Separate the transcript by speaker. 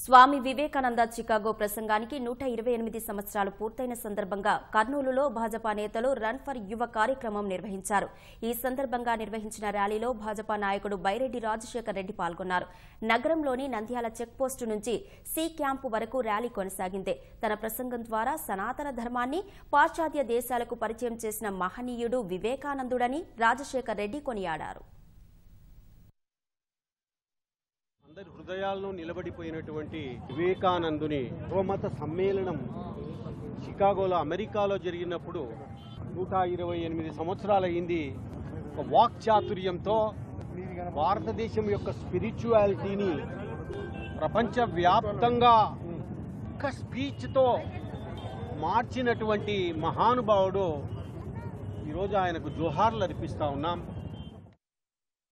Speaker 1: స్వామి Vivekananda Chicago ప్రసంగానికి నూట ఇరవై ఎనిమిది సంవత్సరాలు పూర్తయిన సందర్భంగా కర్నూలులో భాజపా నేతలు రన్ ఫర్ యువ కార్యక్రమం నిర్వహించారు ఈ సందర్భంగా నిర్వహించిన ర్యాలీలో భాజపా నాయకుడు బైరెడ్డి రాజశేఖర్ రెడ్డి పాల్గొన్నారు నగరంలోని నంద్యాల చెక్పోస్టు నుంచి సి క్యాంపు వరకు ర్యాలీ కొనసాగింది తన ప్రసంగం ద్వారా సనాతన ధర్మాన్ని పాశ్చాత్య దేశాలకు పరిచయం చేసిన మహనీయుడు వివేకానందుడని రాజశేఖర్ రెడ్డి కొనియాడారు
Speaker 2: అందరి హృదయాల్లో నిలబడిపోయినటువంటి వివేకానందుని యువమత సమ్మేళనం చికాగోలో అమెరికాలో జరిగినప్పుడు నూట ఇరవై ఎనిమిది సంవత్సరాలయ్యింది ఒక వాక్ చాతుర్యంతో భారతదేశం యొక్క స్పిరిచువాలిటీని ప్రపంచవ్యాప్తంగా ఒక్క స్పీచ్తో మార్చినటువంటి మహానుభావుడు ఈరోజు ఆయనకు జోహార్లు అర్పిస్తా ఉన్నాం